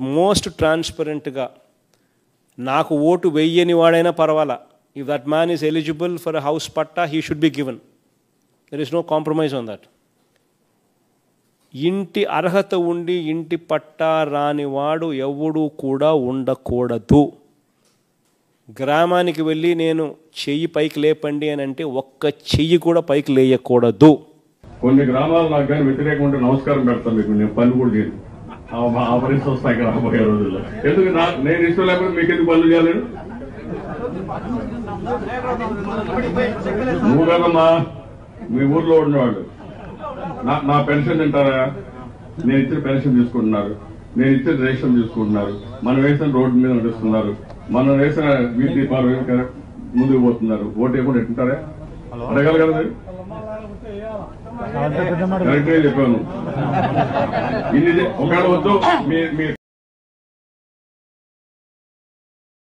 most ట్రాన్స్పరెంట్గా నాకు vote వెయ్యని వాడైనా పర్వాలా if that man is eligible for house పట్టా he should be given there is no compromise on that ఇంటి అర్హత ఉండి ఇంటి పట్టా రానివాడు ఎవడు కూడా ఉండకూడదు గ్రామానికి వెళ్ళి నేను చెయ్యి పైకి లేపండి అని అంటే ఒక్క చెయ్యి కూడా పైకి లేయకూడదు కొన్ని గ్రామాలు నాకు కానీ వ్యతిరేకం ఉంటే నమస్కారం పెడతాను మీకు నేను పని కూడా చేయను ఆ- ఆ- ఆ పరిస్థితి వస్తాయి ఇక్కడ రాబోయే రోజుల్లో ఎందుకు నా- నేను ఇష్టం లేకపోతే మీకు ఎందుకు పనులు చేయాలి నువ్వు కదమ్మా మీ ఊర్లో ఉన్నవాళ్ళు నా నా పెన్షన్ తింటారా నేను ఇచ్చిన పెన్షన్ తీసుకుంటున్నారు నేను ఇచ్చిన రేషన్ తీసుకుంటున్నారు మనం వేసిన రోడ్డు మీద నడుస్తున్నారు మనం వేసిన వీటి దీపాలు వేసిన ముందుకు పోతున్నారు ఓటు వేయకుండా ఎట్టుంటారా అడగాలి కదా మీరు కరెక్ట్గా చెప్పాను ఇన్ని చే- ఒకవేళ వద్దు మీ మీ